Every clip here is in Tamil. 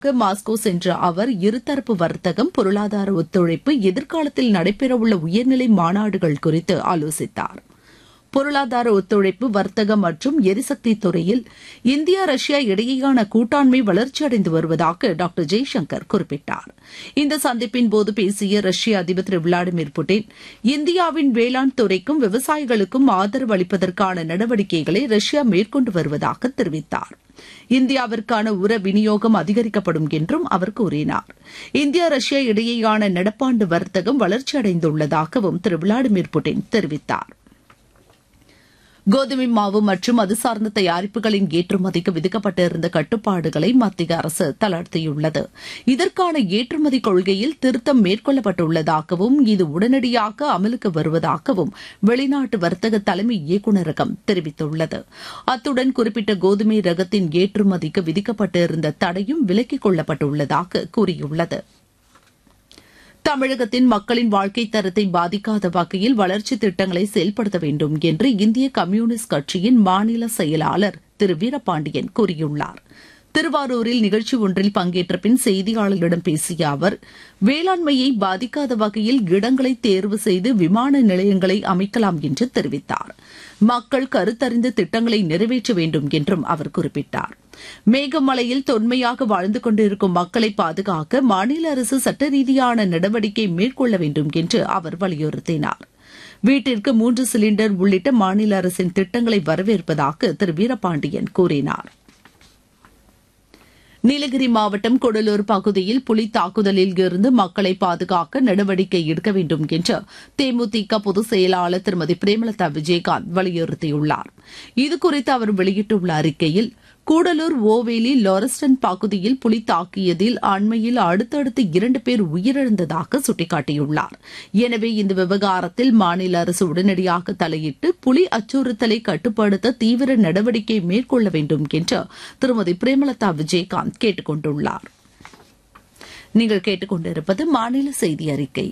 மாஸ்கோ சென்ற அவர் இருதரப்பு வர்த்தகம் பொருளாதார ஒத்துழைப்பு எதிர்காலத்தில் நடைபெறவுள்ள உயர்நிலை மாநாடுகள் குறித்து ஆலோசித்தார் பொருளாதார ஒத்துழைப்பு வர்த்தகம் மற்றும் எரிசக்தி துறையில் இந்தியா ரஷ்யா இடையேயான கூட்டாண்மை வளர்ச்சியடைந்து வருவதாக டாக்டர் ஜெய்சங்கர் குறிப்பிட்டார் இந்த சந்திப்பின் போது பேசிய ரஷ்ய அதிபர் திரு விளாடிமிர் புட்டின் இந்தியாவின் வேளாண் துறைக்கும் விவசாயிகளுக்கும் ஆதரவு அளிப்பதற்கான நடவடிக்கைகளை ரஷ்யா மேற்கொண்டு வருவதாக தெரிவித்தார் இந்தியாவிற்கான உர விநியோகம் அதிகரிக்கப்படும் என்றும் அவர் கூறினார் இந்தியா ரஷ்யா இடையேயான நடப்பாண்டு வர்த்தகம் வளர்ச்சியடைந்துள்ளதாகவும் திரு விளாடிமிர் புட்டின் தெரிவித்தார் கோதுமை மாவு மற்றும் அது சார்ந்த தயாரிப்புகளின் ஏற்றுமதிக்கு விதிக்கப்பட்டிருந்த கட்டுப்பாடுகளை மத்திய அரசு தளர்த்தியுள்ளது இதற்கான ஏற்றுமதி கொள்கையில் திருத்தம் மேற்கொள்ளப்பட்டுள்ளதாகவும் இது உடனடியாக அமலுக்கு வருவதாகவும் வெளிநாட்டு வர்த்தக தலைமை இயக்குநரகம் தெரிவித்துள்ளது அத்துடன் குறிப்பிட்ட கோதுமை ரகத்தின் ஏற்றுமதிக்கு விதிக்கப்பட்டிருந்த தடையும் விலக்கிக் கொள்ளப்பட்டுள்ளதாக கூறியுள்ளது தமிழகத்தின் மக்களின் வாழ்க்கை தரத்தை பாதிக்காத வகையில் வளர்ச்சி திட்டங்களை செயல்படுத்த வேண்டும் என்று இந்திய கம்யூனிஸ்ட் கட்சியின் மாநில செயலாளர் திரு வீரபாண்டியன் கூறியுள்ளார் திருவாரூரில் நிகழ்ச்சி ஒன்றில் பங்கேற்ற பின் செய்தியாளர்களிடம் பேசிய அவர் வேளாண்மையை பாதிக்காத வகையில் இடங்களை தேர்வு செய்து விமான நிலையங்களை அமைக்கலாம் என்று தெரிவித்தார் மக்கள் கருத்தறிந்து திட்டங்களை நிறைவேற்ற வேண்டும் என்றும் அவர் குறிப்பிட்டார் மேகமலையில் தொன்மையாக வாழ்ந்து கொண்டிருக்கும் மக்களை பாதுகாக்க மாநில அரசு சட்ட ரீதியான நடவடிக்கை மேற்கொள்ள வேண்டும் என்று அவர் வலியுறுத்தினார் வீட்டிற்கு மூன்று சிலிண்டர் உள்ளிட்ட மாநில அரசின் திட்டங்களை வரவேற்பதாக திரு வீரபாண்டியன் கூறினார் நீலகிரி மாவட்டம் கொடலூர் பகுதியில் புலி தாக்குதலில் இருந்து மக்களை பாதுகாக்க நடவடிக்கை எடுக்க வேண்டும் என்று தேமுதிக பொதுச் செயலாளர் திருமதி பிரேமலதா விஜயகாந்த் வலியுறுத்தியுள்ளார் இதுகுறித்து அவர் வெளியிட்டுள்ள அறிக்கையில் கூடலூர் ஓவேலி லாரஸ்டன் பகுதியில் புலி தாக்கியதில் அண்மையில் அடுத்தடுத்து இரண்டு பேர் உயிரிழந்ததாக சுட்டிக்காட்டியுள்ளார் எனவே இந்த விவகாரத்தில் மாநில அரசு உடனடியாக தலையிட்டு புலி அச்சுறுத்தலை கட்டுப்படுத்த தீவிர நடவடிக்கை மேற்கொள்ள வேண்டும் என்று திருமதி பிரேமலதா விஜயகாந்த் கேட்டுக் கொண்டுள்ளார் நீங்கள் கேட்டுக்கொண்டிருப்பது மாநில செய்தி அறிக்கை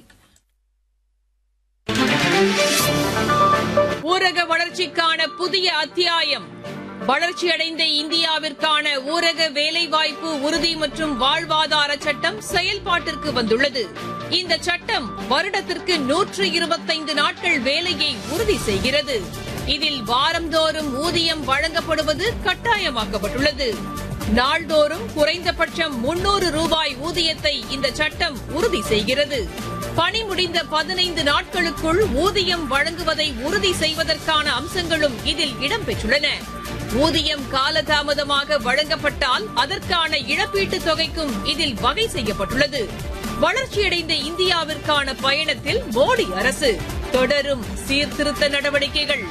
ஊரக வளர்ச்சிக்கான புதிய அத்தியாயம் வளர்ச்சியடைந்த இந்தியாவிற்கான ஊரக வேலைவாய்ப்பு உறுதி மற்றும் வாழ்வாதார சட்டம் செயல்பாட்டிற்கு வந்துள்ளது இந்த சட்டம் வருடத்திற்கு நூற்று இருபத்தைந்து நாட்கள் வேலையை உறுதி செய்கிறது இதில் வாரந்தோறும் ஊதியம் வழங்கப்படுவது கட்டாயமாக்கப்பட்டுள்ளது நாள்தோறும் குறைந்தபட்சம் முன்னூறு ரூபாய் ஊதியத்தை இந்த சட்டம் உறுதி செய்கிறது பணி முடிந்த பதினைந்து நாட்களுக்குள் ஊதியம் வழங்குவதை உறுதி செய்வதற்கான அம்சங்களும் இதில் இடம்பெற்றுள்ளன ஊதியம் காலதாமதமாக வழங்கப்பட்டால் அதற்கான இழப்பீட்டுத் தொகைக்கும் இதில் வகை செய்யப்பட்டுள்ளது வளர்ச்சியடைந்த இந்தியாவிற்கான பயணத்தில் மோடி அரசு தொடரும் சீர்திருத்த நடவடிக்கைகள்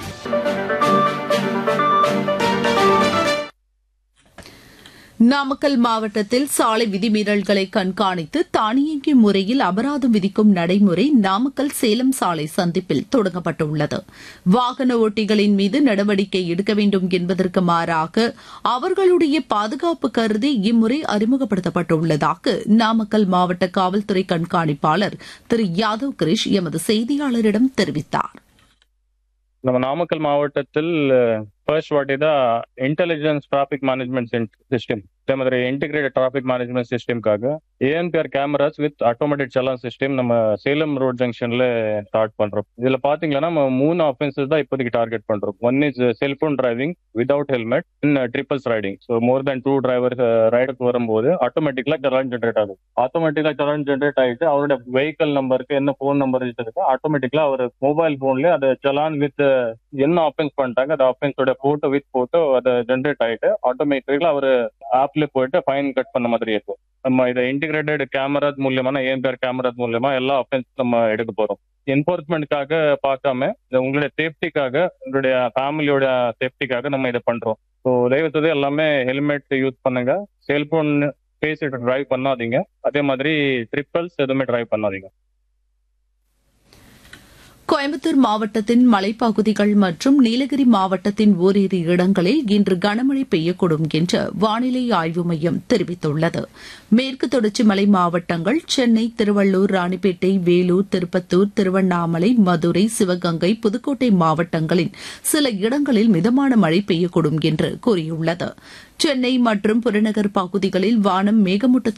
நாமக்கல் மாவட்டத்தில் சாலை விதிமீறல்களை கண்காணித்து தானியங்கி முறையில் அபராதம் விதிக்கும் நடைமுறை நாமக்கல் சேலம் சாலை சந்திப்பில் தொடங்கப்பட்டுள்ளது வாகன ஓட்டிகளின் மீது நடவடிக்கை எடுக்க வேண்டும் என்பதற்கு மாறாக அவர்களுடைய பாதுகாப்பு கருதி இம்முறை அறிமுகப்படுத்தப்பட்டுள்ளதாக நாமக்கல் மாவட்ட காவல்துறை கண்காணிப்பாளர் திரு யாதவ் கிரிஷ் எமது செய்தியாளரிடம் தெரிவித்தார் நம்ம நாமக்கல் மாவட்டத்தில் ஃபர்ஸ்ட் வாட்டி தான் இன்டெலிஜென்ஸ் டிராஃபிக் மேனேஜ்மெண்ட் சிஸ்டம் அதே மாதிரி இன்டிகிரேட்டட் டிராஃபிக் மேனேஜ்மெண்ட் சிஸ்டம்காக ANPR cameras with automatic challan system நம்ம சேலம் ரோட் ஜங்ஷன்ல ஸ்டார்ட் பண்றோம் இதுல பாத்தீங்கன்னா நம்ம மூணு ஆஃபென்சஸ் தான் இப்போதைக்கு டார்கெட் பண்றோம் one is cellphone driving without helmet in triples riding so more than two driver ரைடுக்கு வரும்போது ஆட்டோமேட்டிக்கலா சலான் ஜென்ரேட் ஆகும் ஆட்டோமேட்டிக்கலா சலான் ஜென்ரேட் ஆகிட்டு அவரோட வெஹிக்கல் நம்பருக்கு என்ன ஃபோன் நம்பர் இருக்கு ஆட்டோமேட்டிக்கலா அவர் மொபைல் போன்ல அதை சலான் வித் என்ன ஆஃபென்ஸ் பண்ணிட்டாங்க அந்த ஆஃபென்ஸோட போட்டோ வித் போட்டோ அதை ஜென்ரேட் ஆகிட்டு ஆட்டோமேட்டிக்கலா அவர் ஆப்ல போயிட்டு ஃபைன் கட் பண்ண மாதிரி இருக்கும் நம்ம இதை இன்டிகிரேட்டட் கேமராஸ் மூலியமான ஏஎம்பிஆர் கேமராஸ் மூலியமா எல்லா ஆஃபென்ஸ் நம்ம எடுக்க போறோம் என்போர்ஸ்மெண்ட்காக பார்க்காம உங்களுடைய சேஃப்டிக்காக உங்களுடைய ஃபேமிலியோட சேஃப்டிக்காக நம்ம இதை பண்றோம் ஸோ தயவுசெய்து எல்லாமே ஹெல்மெட் யூஸ் பண்ணுங்க செல்போன் பேசிட்டு டிரைவ் பண்ணாதீங்க அதே மாதிரி ட்ரிப்பிள்ஸ் எதுவுமே டிரைவ் பண்ணாதீங்க கோயம்புத்தூர் மாவட்டத்தின் மலைப்பகுதிகள் மற்றும் நீலகிரி மாவட்டத்தின் ஓரிரு இடங்களில் இன்று கனமழை பெய்யக்கூடும் என்று வானிலை ஆய்வு மையம் தெரிவித்துள்ளது மேற்கு தொடர்ச்சி மலை மாவட்டங்கள் சென்னை திருவள்ளூர் ராணிப்பேட்டை வேலூர் திருப்பத்தூர் திருவண்ணாமலை மதுரை சிவகங்கை புதுக்கோட்டை மாவட்டங்களின் சில இடங்களில் மிதமான மழை பெய்யக்கூடும் என்று கூறியுள்ளது சென்னை மற்றும் புறநகர் பகுதிகளில் வானம் மேகமூட்டத்துடன்